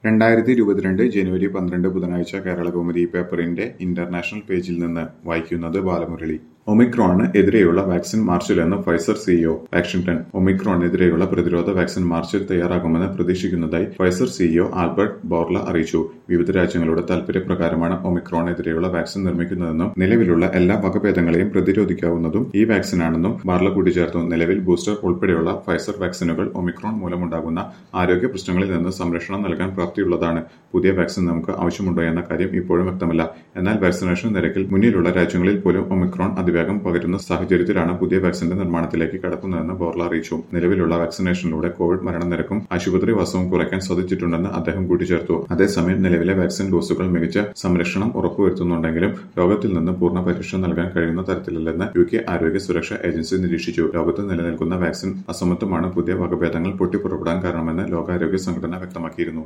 രണ്ടായിരത്തി ഇരുപത്തിരണ്ട് ജനുവരി പന്ത്രണ്ട് ബുധനാഴ്ച കേരളകൗമുദി പേപ്പറിന്റെ ഇന്റർനാഷണൽ പേജിൽ നിന്ന് വായിക്കുന്നത് ബാലമുരളി ഒമിക്രോണിന് എതിരെയുള്ള വാക്സിൻ മാർച്ചിലെന്ന് ഫൈസർ സിഇഒ വാഷിംഗ്ടൺ ഒമിക്രോണിനെതിരെയുള്ള പ്രതിരോധ വാക്സിൻ മാർച്ചിൽ തയ്യാറാകുമെന്ന് പ്രതീക്ഷിക്കുന്നതായി ഫൈസർ സിഇഒ ആൽബർട്ട് ബോർല അറിയിച്ചു വിവിധ രാജ്യങ്ങളുടെ താൽപര്യപ്രകാരമാണ് ഒമിക്രോണിനെതിരെയുള്ള വാക്സിൻ നിർമ്മിക്കുന്നതെന്നും നിലവിലുള്ള എല്ലാ വകഭേദങ്ങളെയും പ്രതിരോധിക്കാവുന്നതും ഈ വാക്സിനാണെന്നും ബാർല കൂട്ടിച്ചേർത്തു നിലവിൽ ബൂസ്റ്റർ ഉൾപ്പെടെയുള്ള ഫൈസർ വാക്സിനുകൾ ഒമിക്രോൺ മൂലമുണ്ടാകുന്ന ആരോഗ്യ പ്രശ്നങ്ങളിൽ നിന്ന് സംരക്ഷണം നൽകാൻ പ്രാപ്തിയുള്ളതാണ് പുതിയ വാക്സിൻ നമുക്ക് ആവശ്യമുണ്ടോ എന്ന കാര്യം ഇപ്പോഴും വ്യക്തമല്ല എന്നാൽ വാക്സിനേഷൻ നിരക്കിൽ മുന്നിലുള്ള രാജ്യങ്ങളിൽ പോലും ഒമിക്രോൺ അതിവേഗം പകരുന്ന സാഹചര്യത്തിലാണ് പുതിയ വാക്സിന്റെ നിർമ്മാണത്തിലേക്ക് കടക്കുന്നതെന്ന് ബോർല അറിയിച്ചു നിലവിലുള്ള വാക്സിനേഷനിലൂടെ കോവിഡ് മരണനിരക്കും ആശുപത്രി വാസവും കുറയ്ക്കാൻ സാധിച്ചിട്ടുണ്ടെന്ന് അദ്ദേഹം കൂട്ടിച്ചേർത്തു അതേസമയം നിലവിലെ വാക്സിൻ ഡോസുകൾ മികച്ച സംരക്ഷണം ഉറപ്പുവരുത്തുന്നുണ്ടെങ്കിലും രോഗത്തിൽ നിന്ന് പൂർണ്ണ പരിരക്ഷ നൽകാൻ കഴിയുന്ന തരത്തിലല്ലെന്ന് യു കെ ആരോഗ്യ സുരക്ഷാ ഏജൻസി നിരീക്ഷിച്ചു ലോകത്ത് നിലനിൽക്കുന്ന വാക്സിൻ അസമത്വമാണ് പുതിയ വകഭേദങ്ങൾ പൊട്ടിപ്പുറപ്പെടാൻ കാരണമെന്ന് ലോകാരോഗ്യ സംഘടന വ്യക്തമാക്കിയിരുന്നു